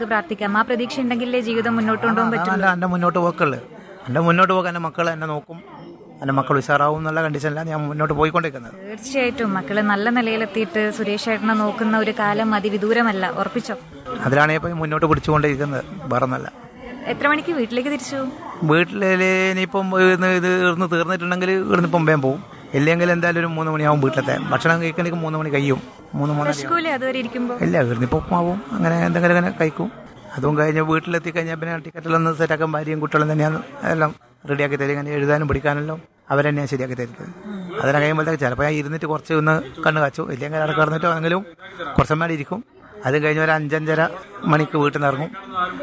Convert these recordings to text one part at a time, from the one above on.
നമുക്ക് പ്രാർത്ഥിക്കാം ആ പ്രതീക്ഷ ഉണ്ടെങ്കിലേ ജീവിതം മുന്നോട്ട് കൊണ്ടുപോകാൻ പറ്റും അല്ല എൻ്റെ മുന്നോട്ട് പോക്കുള്ളു എൻ്റെ മുന്നോട്ട് പോകാൻ എൻ്റെ മക്കൾ എന്നെ നോക്കും എൻ്റെ മക്കൾ ഉഷാറാവും എന്നുള്ള കണ്ടീഷനിലാണ് ഞാൻ മുന്നോട്ട് പോയിക്കൊണ്ടിരിക്കുന്നത് തീർച്ചയായിട്ടും മക്കള് നല്ല നിലയിലെത്തിയിട്ട് സുരേഷ് ഏട്ടനെ നോക്കുന്ന ഒരു കാലം അതിവിദൂരമല്ല ഉറപ്പിച്ചോ അതിലാണ് ഇപ്പം മുന്നോട്ട് പിടിച്ചുകൊണ്ടിരിക്കുന്നത് വേറെ ഒന്നല്ല എത്ര മണിക്ക് വീട്ടിലേക്ക് തിരിച്ചു വീട്ടിൽ ഇനിയിപ്പം ഇന്ന് ഇത് ഇവിടുന്ന് തീർന്നിട്ടുണ്ടെങ്കിൽ ഇവിടുന്ന് ഇപ്പം വേഗം പോകും ഇല്ലെങ്കിൽ എന്തായാലും ഒരു മൂന്ന് മണിയാവും വീട്ടിലെത്താൻ ഭക്ഷണം കഴിക്കണമെങ്കിൽ മൂന്ന് മണി കഴിയും മൂന്ന് മൂന്നര സ്കൂളിൽ അതുവരെ ഇരിക്കുമ്പോൾ ഇല്ല ഇവിടുന്ന് ഇപ്പം ഉപ്പുമാവും അങ്ങനെ എന്തെങ്കിലും അങ്ങനെ കഴിക്കും അതും കഴിഞ്ഞ് വീട്ടിലെത്തി കഴിഞ്ഞാൽ പിന്നെ ടിക്കറ്റിലൊന്ന് സെറ്റാക്കാൻ ഭാര്യയും കുട്ടികളും തന്നെയാണ് എല്ലാം റെഡിയാക്കി തരും ഇങ്ങനെ എഴുതാനും പഠിക്കാനെല്ലാം അവരെന്നെയാണ് ശരിയാക്കി തരുന്നത് അതിനെ കഴിയുമ്പോഴത്തേക്ക് ചിലപ്പോൾ ഞാൻ ഇരുന്നിട്ട് കുറച്ച് ഒന്ന് കണ്ണ് കാച്ചു ഇല്ലെങ്കിൽ അവിടെ കിടന്നിട്ടോ എങ്കിലും കുറച്ചമ്മ ഇരിക്കും അത് കഴിഞ്ഞ് ഒരു അഞ്ചഞ്ചര മണിക്ക് വീട്ടിൽ നിന്ന് ഇറങ്ങും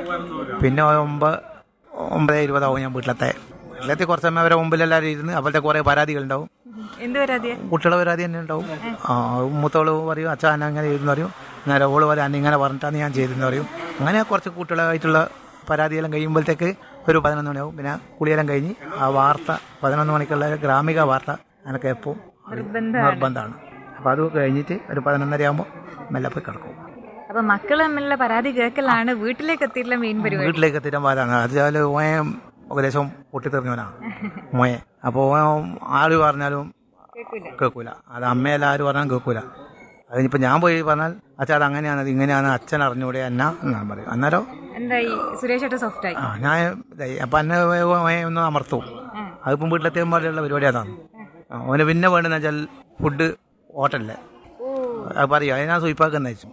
പിന്നെ ഒമ്പത് ഒമ്പത് ഇരുപതാവും ഞാൻ വീട്ടിലെത്താൻ വീട്ടിലെത്തി കുറച്ചമ്മ അവരെ മുമ്പിലെല്ലാവരും ഇരുന്ന് അപ്പോഴത്തെ കുറേ പരാതികളുണ്ടാവും എന്ത് വരാതിയ കുട്ടികളെ പരാതി തന്നെ ഉണ്ടാവും ആ മൂത്തോള് പറയും അച്ഛൻ അന്ന അങ്ങനെ ചെയ്തെന്ന് പറയും നേരെ ഓള് പറയും അന്ന ഇങ്ങനെ പറഞ്ഞിട്ടാണ് ഞാൻ ചെയ്തെന്ന് പറയും അങ്ങനെ കുറച്ച് കുട്ടികളായിട്ടുള്ള പരാതിയെല്ലാം കഴിയുമ്പോഴത്തേക്ക് ഒരു പതിനൊന്ന് മണിയാവും പിന്നെ കുളിയെല്ലാം കഴിഞ്ഞ് ആ വാർത്ത പതിനൊന്ന് മണിക്കുള്ള ഗ്രാമിക വാർത്ത എനിക്ക് എപ്പോൾ നിർബന്ധമാണ് അപ്പോൾ അത് കഴിഞ്ഞിട്ട് ഒരു പതിനൊന്നര ആകുമ്പോൾ മെല്ലെ പോയി കിടക്കും അപ്പൊ മക്കൾ തമ്മിലുള്ള പരാതി കേൾക്കലാണ് വീട്ടിലേക്ക് എത്തിയിട്ടുള്ള മെയിൻ പരിപാടി വീട്ടിലേക്ക് എത്തിയിട്ട് പാലാണ് അതുപോലെ ഓയം ഏകദേശം പൊട്ടിത്തെറിഞ്ഞവനാണ് മോയെ അപ്പോൾ ആര് പറഞ്ഞാലും കേൾക്കൂല അത് അമ്മയല്ല ആര് പറഞ്ഞാലും കേൾക്കൂല അതിനിപ്പോൾ ഞാൻ പോയി പറഞ്ഞാൽ അച്ഛാ അത് അങ്ങനെയാണ് അത് ഇങ്ങനെയാണ് അച്ഛൻ അറിഞ്ഞൂടെ എന്നാ ഞാൻ പറയും അന്നേരം എന്തായി സുരേഷ് ഏട്ടൻ സോഫ്റ്റ് ആയി ആ ഞാൻ ഇതായി അപ്പം എന്നെ ഓയെ ഒന്ന് അമർത്തും അതിപ്പം വീട്ടിലെത്തിയുമ്പോഴുള്ള പരിപാടി അതാണ് ആ, ഓന് പിന്നെ വേണ്ടതെന്ന് വെച്ചാൽ ഫുഡ് ഹോട്ടലിലെ അത് പറയും അതിനാ സ്വീപ്പാക്കുന്ന വെച്ചു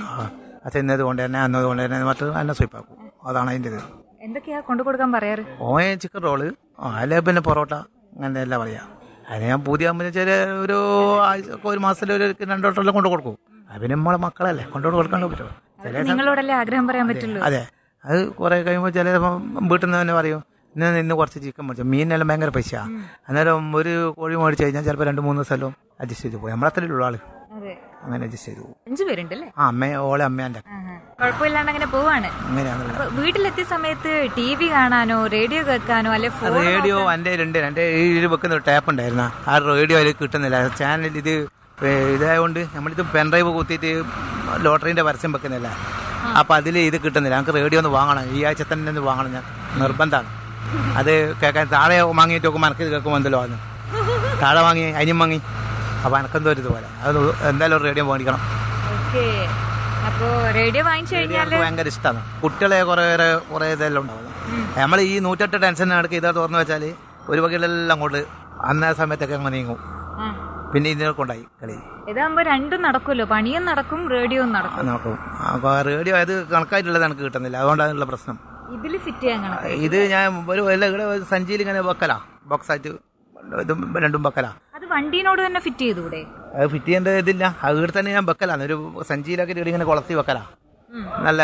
അച്ഛൻ ഇന്നത് കൊണ്ട് തന്നെ അന്നത് കൊണ്ട് തന്നെ മറ്റു എന്നെ സ്വീപ്പാക്കും അതാണ് അതിൻ്റെ ഇത് എന്തൊക്കെയാ കൊണ്ടു കൊടുക്കാൻ പറയാറ് ഓയ ചിക്കൻ റോള് അല്ലെ പിന്നെ പൊറോട്ട അങ്ങനെ എല്ലാം പറയാം അതിന് ഞാൻ പുതിയ ചെറിയ ഒരു ആഴ്ച ഒരു മാസത്തിൽ ഒരു രണ്ടോട്ടെല്ലാം കൊണ്ടു കൊടുക്കും അത് പിന്നെ നമ്മളെ മക്കളല്ലേ കൊണ്ടു കൊടുക്കാണ്ട് പറ്റുമോ ചില നിങ്ങളോടല്ലേ ആഗ്രഹം പറയാൻ പറ്റുള്ളൂ അതെ അത് കുറെ കഴിയുമ്പോൾ ചില വീട്ടിൽ നിന്ന് തന്നെ പറയും ഇന്ന് ഇന്ന് കുറച്ച് ചിക്കൻ മേടിച്ചു മീനെല്ലാം ഭയങ്കര പൈസയാണ് അന്നേരം ഒരു കോഴി മേടിച്ച് കഴിഞ്ഞാൽ ചിലപ്പോൾ രണ്ട് മൂന്ന് ദിവസമെല്ലാം അഡ്ജസ്റ്റ് ചെയ്ത് പോകും നമ്മളത്രേ ഉള്ളൂ ആള് അതെ അങ്ങനെ അഡ്ജസ്റ്റ് ചെയ്ത് പോകും അഞ്ചു പേരുണ്ടല്ലേ ആ അമ്മ ഓളെ അമ്മേൻ്റെ ആഹാ. കുഴപ്പമില്ലാണ്ട് അങ്ങനെ പോവാണ് അങ്ങനെയാണല്ലോ അപ്പൊ വീട്ടിലെത്തിയ സമയത്ത് ടി വി കാണാനോ റേഡിയോ കേൾക്കാനോ അല്ലെ ഫോൺ റേഡിയോ എൻ്റെ ഉണ്ട് എൻ്റെ ഇതിൽ വെക്കുന്ന ഒരു ടാപ്പ് ഉണ്ടായിരുന്നു ആ റേഡിയോ അതിൽ കിട്ടുന്നില്ല ചാനൽ ഇത് ഏ, ഇതായതുകൊണ്ട് നമ്മളിത് പെൻഡ്രൈവ് കുത്തിയിട്ട് ലോട്ടറീൻ്റെ പരസ്യം വെക്കുന്നില്ല അപ്പം അതിൽ ഇത് കിട്ടുന്നില്ല നമുക്ക് റേഡിയോ ഒന്ന് വാങ്ങണം ഈ ആഴ്ച തന്നെ ഒന്ന് വാങ്ങണം ഞാൻ നിർബന്ധമാണ് അത് കേൾക്കാൻ താഴെ വാങ്ങിയിട്ട് നോക്കുമ്പോൾ എനിക്ക് ഇത് കേൾക്കുമ്പോൾ എന്തല്ലോ ആണ് താഴെ വാങ്ങി അനിയും വാങ്ങി അപ്പോൾ എനക്കെന്തോ ഒരു ഇതുപോലെ അത് എന്തായാലും ഒരു റേഡിയോ മേടിക്കണം ഓക്കെ അപ്പോ റേഡിയോ വാങ്ങിച്ചു കഴിഞ്ഞാൽ എനിക്ക് ഭയങ്കര ഇഷ്ടമാണ് കുട്ടികളെ കുറേ കുറേ ഇതെല്ലാം ഉണ്ടാവും നമ്മൾ ഈ നൂറ്റെട്ട് ടെൻഷൻ നടക്കി ഇതാ തുറന്നു വെച്ചാൽ ഒരു വകയിലെല്ലാം അങ്ങോട്ട് അന്ന സമയത്തൊക്കെ അങ്ങനെ നീങ്ങും പിന്നെ ഇതിനെ കൊണ്ടായി കളി ഇതാകുമ്പോ രണ്ടും നടക്കുമല്ലോ പണിയും നടക്കും റേഡിയോയും നടക്കും അത് നോക്കും അപ്പോൾ റേഡിയോ അത് കണക്കായിട്ടുള്ളത് എനിക്ക് കിട്ടുന്നില്ല അതുകൊണ്ടാണുള്ള പ്രശ്നം ഇതിൽ ഫിറ്റ് ചെയ്യാൻ കണക്ക് ഇത് ഞാൻ ഒരു എല്ലാ ഇവിടെ ഒരു സഞ്ചിയിൽ ഇങ്ങനെ വെക്കലാ ബോക്സായിട്ട് ഇതും രണ്ടും വെക്കലാ അത് വണ്ടീനോട് തന്നെ ഫിറ്റ് ചെയ്തുകൂടെ അത് ഫിറ്റ് ചെയ്യേണ്ട ഇതില്ല അത് ഇവിടെ തന്നെ ഞാൻ വെക്കലാണ് ഒരു സഞ്ചിയിലൊക്കെ ഇവിടെ ഇങ്ങനെ കുളത്തി വെക്കലാ നല്ല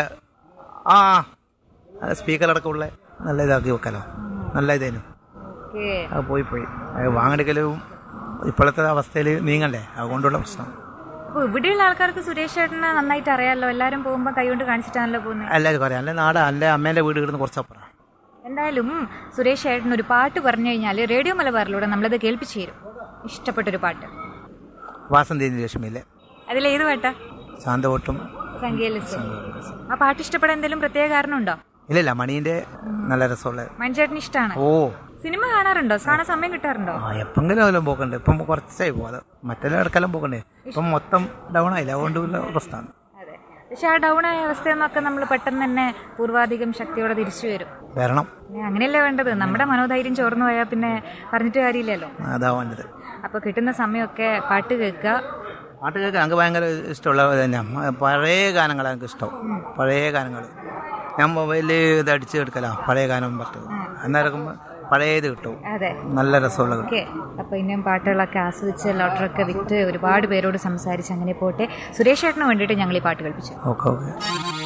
ആ സ്പീക്കറടക്കം ഉള്ള നല്ല ഇതാക്കി വെക്കലോ നല്ല ഇതേനു ഓക്കെ അത് പോയി പോയി അത് വാങ്ങെടുക്കലും ഇപ്പോഴത്തെ അവസ്ഥയിൽ നീങ്ങണ്ടേ അതുകൊണ്ടുള്ള പ്രശ്നം അപ്പൊ ഇവിടെയുള്ള ആൾക്കാർക്ക് സുരേഷ് ചേട്ടനെ നന്നായിട്ട് അറിയാലോ എല്ലാരും പോകുമ്പോ കൈകൊണ്ട് കാണിച്ചിട്ടാണല്ലോ പോകുന്നത് എല്ലാവരും പറയാം അല്ലെ നാട് എൻ്റെ അമ്മേൻ്റെ വീട് കിടന്ന് കുറച്ചപ്പുറം എന്തായാലും സുരേഷ് ചേട്ടൻ ഒരു പാട്ട് പറഞ്ഞു കഴിഞ്ഞാൽ റേഡിയോ മലബാറിലൂടെ നമ്മളത് കേൾപ്പിച്ചു തരും ഇഷ്ടപ്പെട്ടൊരു പാട്ട് വാസന്തി ലക്ഷ്മിയിലെ അതിലേത് പാട്ടാ ശാന്തവോട്ടും സംഖ്യലിസ്റ്റ് ആ പാട്ട് ഇഷ്ടപ്പെടാൻ എന്തെങ്കിലും പ്രത്യേക കാരണമുണ്ടോ ഇല്ലില്ല മണീൻ്റെ നല്ല രസമുള്ള മണിച്ചേട്ടന് ഇഷ്ടമാണ് ഓ സിനിമ കാണാറുണ്ടോ കാണാൻ സമയം കിട്ടാറുണ്ടോ ആ എപ്പെങ്കിലും അതെല്ലാം പോക്കണ്ട് ഇപ്പം കുറച്ചായി പോകാതെ മറ്റെല്ലാം ഇടക്കെല്ലാം പോക്കണ്ടേ ഇപ്പം മൊത്തം ഡൗൺ ആയില്ല അതുകൊണ്ട് ഉള്ള പ്രശ്നമാണ് അതെ പക്ഷെ ആ ഡൗൺ ആയ അവസ്ഥയെന്നൊക്കെ നമ്മൾ പെട്ടെന്ന് തന്നെ പൂർവാധികം ശക്തിയോടെ തിരിച്ചു വരും വരണം പിന്നെ അങ്ങനെയല്ലേ വേണ്ടത് നമ്മുടെ മനോധൈര്യം ചോർന്നു പോയാൽ പിന്നെ പറഞ്ഞിട്ട് കാര്യമില്ലല്ലോ അതാ വേണ്ടത് അപ്പൊ കിട്ടുന്ന സമയമൊക്കെ പാട്ട് കേൾക്കുക പാട്ട് കേൾക്കാൻ എനിക്ക് ഭയങ്കര ഇഷ്ടമുള്ളത് തന്നെയാണ് പഴയ ഗാനങ്ങളാണ് എനിക്ക് ഇഷ്ടം പഴയ ഗാനങ്ങൾ ഞാൻ മൊബൈലിൽ ഇത് അടിച്ച് എടുക്കലാ പഴയ ഗാനം പറ്റും അന്നേരം പഴയത് കിട്ടും അതെ നല്ല രസമുള്ള കിട്ടും ഓക്കെ അപ്പൊ ഇനിയും പാട്ടുകളൊക്കെ ആസ്വദിച്ച് ലോട്ടറൊക്കെ വിറ്റ് ഒരുപാട് പേരോട് സംസാരിച്ച് അങ്ങനെ പോട്ടെ സുരേഷ് ചേട്ടന് വേണ്ടിയിട്ട് ഞങ്ങൾ ഈ പാട്ട് കളിപ്പിച്ചു ഓക്കെ ഓക്കെ